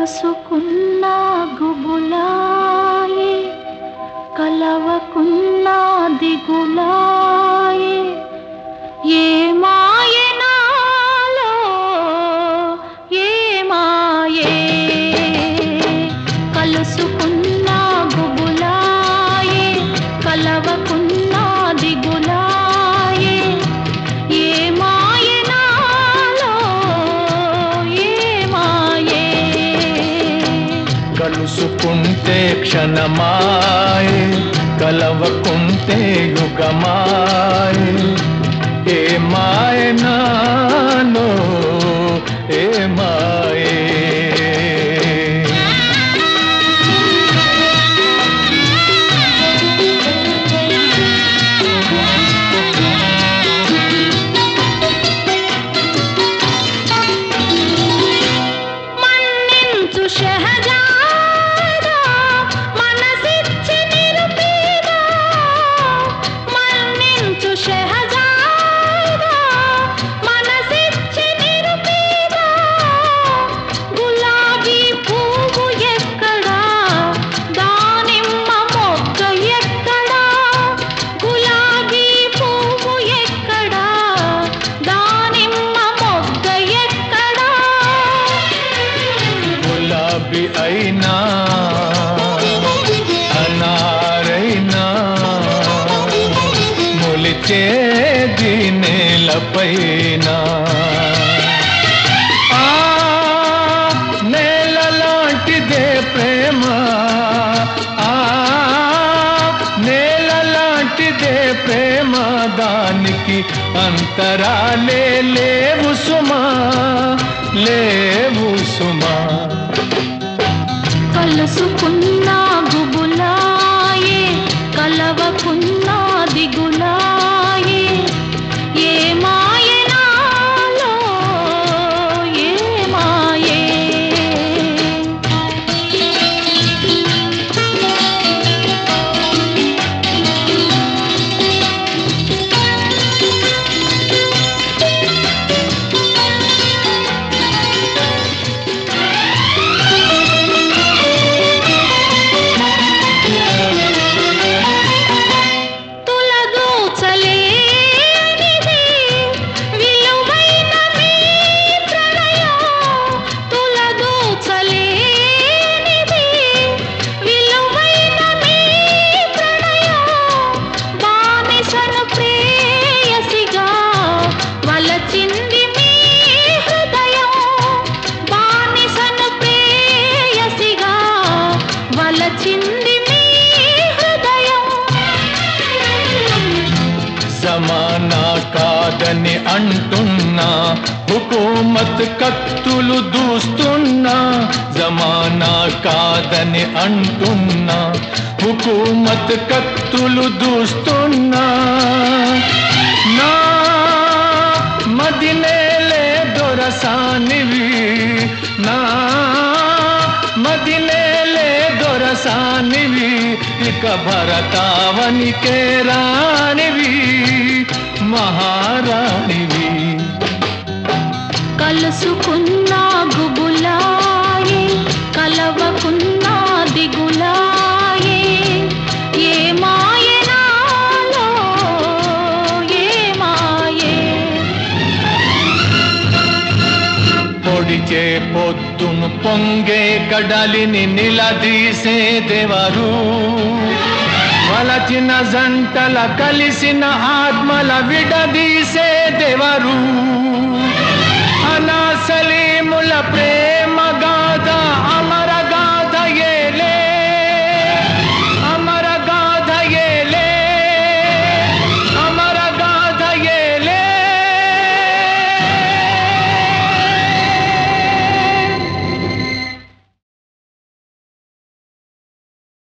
కలుసుకున్నా గుబులాయే కలవకున్నా దిగులాయే ఏ మాయనాలో ఏ మాయే కలుసుకున్నా గుబులాయే కలవకున్నా దిగులాయే ఏ మాయనాలో ఏ మాయే కలుసుకుంటే క్షణమాయే కలవకుంటే యుగమాయే ఏ మాయనాలో ఏ మాయే మన్నించు షహజాదా మనసిచ్చి నిరుపేదా మన్నించు షహజాదా మనసిచ్చి నిరుపేదా గులాబీ పువ్వు ఎక్కడా దానిమ్మ మొగ్గ ఎక్కడా గులాబీ పువ్వు ఎక్కడా దానిమ్మ మొగ్గ ఎక్కడా గులాబీ అయినా అనారైనా మొలిచేది నేలపైన ఆ నేల లాంటిదే ప్రేమ ఆ నేల లాంటిదే ప్రేమ దానికి అంతరాలే లేవు సుమా లేవు సుమా కలుసుకున్నా గుబులాయే కలవకున్నా దిగులాయే ఏ మాయనాలో ఏ మాయే తులదూచలేనిది విలువైన మీ ప్రణయం తులదూచలేనిది విలువైన మీ ప్రణయం బానిసను ప్రేయసిగా వలచింది మీ హృదయం బానిసను ప్రేయసిగా వలచింది మీ హృదయం జమానా కాదని అంటున్నా హుకూమత్ కత్తులు దూస్తున్నా జమానా కాదని అంటున్నా హుకూమత్ కత్తులు దూస్తున్నా నా మదినేలే దొరసానివి నా మదినేలే దొరసానివి ఇక భరతావనికే రానివి మహారాణివి కలుసుకున్నా గుబులాయే కలవకున్నా దిగులాయే ఏ మాయనాలో ఏ మాయే పొడిచే పొద్దును పొంగే కడలిని నిలదీసేదెవరు వలచిన జంటల కలిసిన ఆత్మల విడదీసేదెవరు